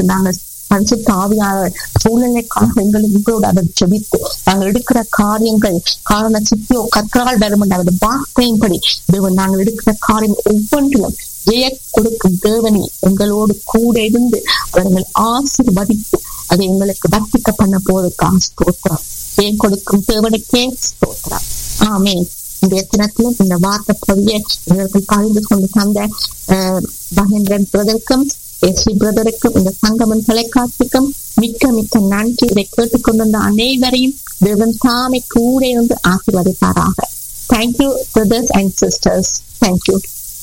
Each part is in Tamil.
நாங்கள் பரிசுத்த ஆவியாளர் சூழ்நிலைக்காக எங்களை உங்களோட அதை ஜெபித்து நாங்கள் எடுக்கிற காரியங்கள் காரண சித்தியோ கற்றால் வரும் அவர் வார்த்தையின்படி தேவன் நாங்கள் எடுக்கிற காரியம் ஒவ்வொன்றிலும் ஜெய கொடுக்கும் தேவனி எங்களோடு கூட இருந்து அவர்கள் ஆசீர்வதித்து அதை எங்களுக்கு வர்த்திக்க பண்ண போவதற்காக ஸ்தோத்திரம் ஜெயம் கொடுக்கும் தேவனுக்கே ஸ்தோத்திரம் ஆமே இந்த தினத்திலும் இந்த வார்த்தை பதிய இவர்கள் பகிர்ந்து கொண்டு தந்த அஹ், மகேந்திரன் பிரதருக்கும் எஸ்வி பிரதருக்கும் இந்த சங்கமன் தொலைக்காட்சிக்கும் மிக்க மிக்க நன்றி இதை கேட்டுக்கொண்டிருந்த அனைவரையும் தேவன் தாமே கூட இருந்து ஆசீர்வதிப்பாராக thank you brothers and sisters thank you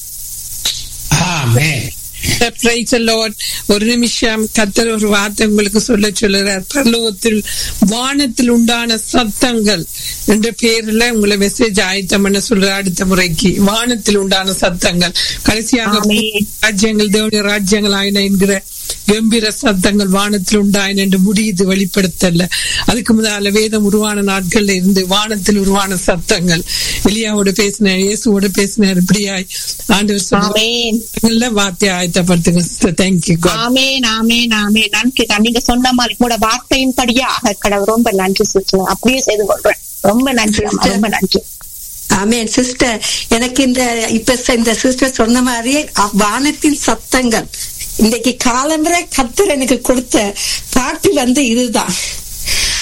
amen Praise the Lord. ஒரு நிமிஷம் கத்தர் ஒரு வார்த்தை உங்களுக்கு சொல்ல சொல்லுறார் பரலோகத்தில் வானத்தில் உண்டான சத்தங்கள் என்ற பேர்ல உங்களை மெசேஜ் ஆயத்தம் பண்ண சொல்ற அடுத்த முறைக்கு வானத்தில் உண்டான சத்தங்கள் கடைசியாக ஆமென். ராஜ்யங்கள் தேவனுடைய ராஜ்யங்கள் ஆயின என்கிற கம்பீர சத்தங்கள் வானத்தில் உண்டாயின என்று முடியுது வெளிப்படுத்தல அதுக்கு முதல்ல வேதம் உருவான நாட்கள்ல இருந்து வானத்தில் உருவான சத்தங்கள் எலியாவோட பேசினார் இயேசுவோட பேசினார் இப்படியாய் ஆண்டவர் சொன்ன ஆமென் வார்த்தையை ஆயத்தப்படுத்துங்க சிஸ்டர் தேங்க்யூ ஆமென் ஆமென் ஆமென் நன்றி தான். நீங்க சொன்ன மாதிரி கூட வார்த்தையின்படியே ஆக கடவுள் ரொம்ப நன்றி சிஸ்டர் அப்படியே செய்து கொள்றேன் ரொம்ப நன்றி அம்மா, ரொம்ப நன்றி ஆமென் சிஸ்டர் எனக்கு இந்த இப்ப ச- இந்த சிஸ்டர் சொன்ன மாதிரி அ- வானத்தின் சத்தங்கள் இன்றைக்கு காலம்பரை கத்தர் எனக்கு கொடுத்த பாட்டு வந்து இதுதான்